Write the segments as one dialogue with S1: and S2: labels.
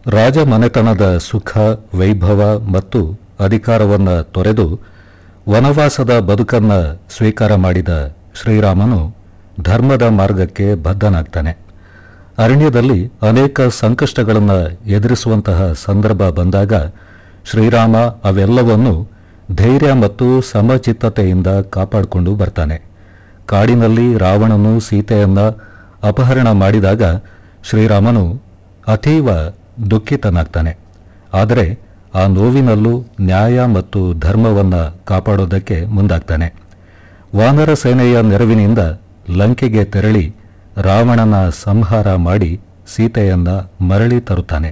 S1: ರಾಜಮನೆತನದ ಸುಖ ವೈಭವ ಮತ್ತು ಅಧಿಕಾರವನ್ನು ತೊರೆದು ವನವಾಸದ ಬದುಕನ್ನ ಸ್ವೀಕಾರ ಮಾಡಿದ ಶ್ರೀರಾಮನು ಧರ್ಮದ ಮಾರ್ಗಕ್ಕೆ ಬದ್ಧನಾಗ್ತಾನೆ ಅರಣ್ಯದಲ್ಲಿ ಅನೇಕ ಸಂಕಷ್ಟಗಳನ್ನು ಎದುರಿಸುವಂತಹ ಸಂದರ್ಭ ಬಂದಾಗ ಶ್ರೀರಾಮ ಅವೆಲ್ಲವನ್ನು ಧೈರ್ಯ ಮತ್ತು ಸಮಚಿತ್ತತೆಯಿಂದ ಕಾಪಾಡಿಕೊಂಡು ಬರ್ತಾನೆ ಕಾಡಿನಲ್ಲಿ ರಾವಣನು ಸೀತೆಯನ್ನ ಅಪಹರಣ ಮಾಡಿದಾಗ ಶ್ರೀರಾಮನು ಅತೀವ ದುಃಖಿತನಾಗ್ತಾನೆ ಆದರೆ ಆ ನೋವಿನಲ್ಲೂ ನ್ಯಾಯ ಮತ್ತು ಧರ್ಮವನ್ನ ಕಾಪಾಡೋದಕ್ಕೆ ಮುಂದಾಗ್ತಾನೆ ವಾನರ ಸೇನೆಯ ನೆರವಿನಿಂದ ಲಂಕೆಗೆ ತೆರಳಿ ರಾವಣನ ಸಂಹಾರ ಮಾಡಿ ಸೀತೆಯನ್ನ ಮರಳಿ ತರುತ್ತಾನೆ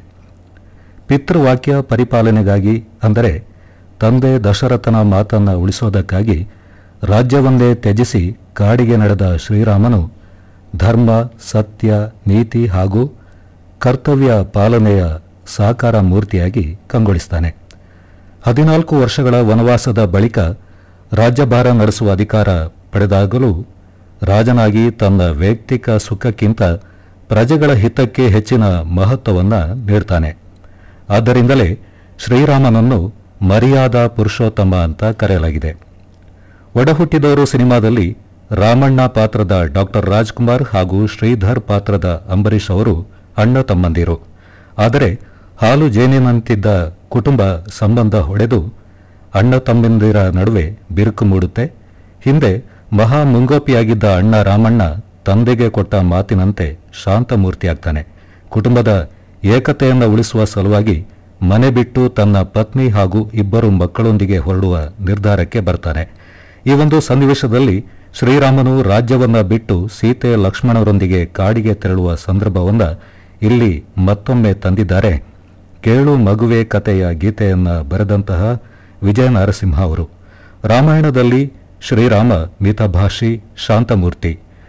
S1: ಪಿತೃವಾಕ್ಯ ಪರಿಪಾಲನೆಗಾಗಿ ಅಂದರೆ ತಂದೆ ದಶರಥನ ಮಾತನ್ನ ಉಳಿಸೋದಕ್ಕಾಗಿ ರಾಜ್ಯವನ್ನೇ ತ್ಯಜಿಸಿ ಕಾಡಿಗೆ ನಡೆದ ಶ್ರೀರಾಮನು ಧರ್ಮ ಸತ್ಯ ನೀತಿ ಹಾಗೂ ಕರ್ತವ್ಯ ಪಾಲನೆಯ ಸಾಕಾರ ಮೂರ್ತಿಯಾಗಿ ಕಂಗೊಳಿಸ್ತಾನೆ ಹದಿನಾಲ್ಕು ವರ್ಷಗಳ ವನವಾಸದ ಬಳಿಕ ರಾಜ್ಯಭಾರ ನಡೆಸುವ ಅಧಿಕಾರ ಪಡೆದಾಗಲೂ ರಾಜನಾಗಿ ತನ್ನ ವೈಯಕ್ತಿಕ ಸುಖಕ್ಕಿಂತ ಪ್ರಜೆಗಳ ಹಿತಕ್ಕೆ ಹೆಚ್ಚಿನ ಮಹತ್ವವನ್ನು ನೀಡ್ತಾನೆ ಆದ್ದರಿಂದಲೇ ಶ್ರೀರಾಮನನ್ನು ಮರ್ಯಾದಾ ಪುರುಷೋತ್ತಮ ಅಂತ ಕರೆಯಲಾಗಿದೆ ಒಡಹುಟ್ಟಿದವರು ಸಿನಿಮಾದಲ್ಲಿ ರಾಮಣ್ಣ ಪಾತ್ರದ ಡಾಕ್ಟರ್ ರಾಜ್ಕುಮಾರ್ ಹಾಗೂ ಶ್ರೀಧರ್ ಪಾತ್ರದ ಅಂಬರೀಷ್ ಅವರು ಅಣ್ಣ ತಮ್ಮಂದಿರು ಆದರೆ ಹಾಲು ಜೇನಿನಂತಿದ್ದ ಕುಟುಂಬ ಸಂಬಂಧ ಹೊಡೆದು ಅಣ್ಣ ತಮ್ಮಂದಿರ ನಡುವೆ ಬಿರುಕು ಮೂಡುತ್ತೆ ಹಿಂದೆ ಮಹಾ ಮುಂಗೋಪಿಯಾಗಿದ್ದ ಅಣ್ಣ ರಾಮಣ್ಣ ತಂದೆಗೆ ಕೊಟ್ಟ ಮಾತಿನಂತೆ ಶಾಂತಮೂರ್ತಿಯಾಗ್ತಾನೆ ಕುಟುಂಬದ ಏಕತೆಯನ್ನು ಉಳಿಸುವ ಸಲುವಾಗಿ ಮನೆ ಬಿಟ್ಟು ತನ್ನ ಪತ್ನಿ ಹಾಗೂ ಇಬ್ಬರು ಮಕ್ಕಳೊಂದಿಗೆ ಹೊರಡುವ ನಿರ್ಧಾರಕ್ಕೆ ಬರ್ತಾನೆ ಈ ಒಂದು ಸನ್ನಿವೇಶದಲ್ಲಿ ಶ್ರೀರಾಮನು ರಾಜ್ಯವನ್ನ ಬಿಟ್ಟು ಸೀತೆ ಲಕ್ಷ್ಮಣರೊಂದಿಗೆ ಕಾಡಿಗೆ ತೆರಳುವ ಸಂದರ್ಭವನ್ನ ಇಲ್ಲಿ ಮತ್ತೊಮ್ಮೆ ತಂದಿದ್ದಾರೆ ಕೇಳು ಮಗುವೆ ಕಥೆಯ ಗೀತೆಯನ್ನ ಬರೆದಂತಹ ವಿಜಯ ನರಸಿಂಹ ಅವರು ರಾಮಾಯಣದಲ್ಲಿ ಶ್ರೀರಾಮ ಮಿತಭಾಷಿ ಶಾಂತಮೂರ್ತಿ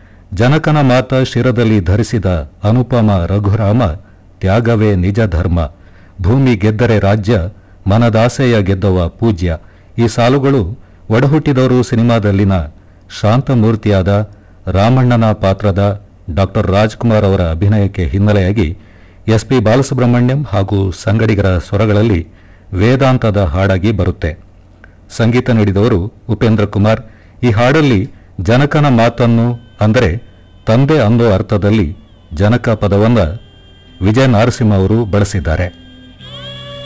S1: ಜನಕನ ಮಾತ ಶಿರದಲ್ಲಿ ಧರಿಸಿದ ಅನುಪಮ ರಘುರಾಮ ತ್ಯಾಗವೇ ನಿಜ ಧರ್ಮ ಭೂಮಿ ಗೆದ್ದರೆ ರಾಜ್ಯ ಮನದಾಸೆಯ ಗೆದ್ದವ ಪೂಜ್ಯ ಈ ಸಾಲುಗಳು ಒಡಹುಟ್ಟಿದವರು ಸಿನಿಮಾದಲ್ಲಿನ ಶಾಂತಮೂರ್ತಿಯಾದ ರಾಮಣ್ಣನ ಪಾತ್ರದ ಡಾಕ್ಟರ್ ರಾಜ್ಕುಮಾರ್ ಅವರ ಅಭಿನಯಕ್ಕೆ ಹಿನ್ನೆಲೆಯಾಗಿ ಎಸ್ಪಿ ಬಾಲಸುಬ್ರಹ್ಮಣ್ಯಂ ಹಾಗೂ ಸಂಗಡಿಗರ ಸ್ವರಗಳಲ್ಲಿ ವೇದಾಂತದ ಹಾಡಾಗಿ ಬರುತ್ತೆ ಸಂಗೀತ ನೀಡಿದವರು ಉಪೇಂದ್ರ ಕುಮಾರ್ ಈ ಹಾಡಲ್ಲಿ ಜನಕನ ಮಾತನ್ನು ಅಂದರೆ ತಂದೆ ಅನ್ನೋ ಅರ್ಥದಲ್ಲಿ ಜನಕ ಪದವನ್ನ ವಿಜಯ ನರಸಿಂಹ ಅವರು ಬಳಸಿದ್ದಾರೆ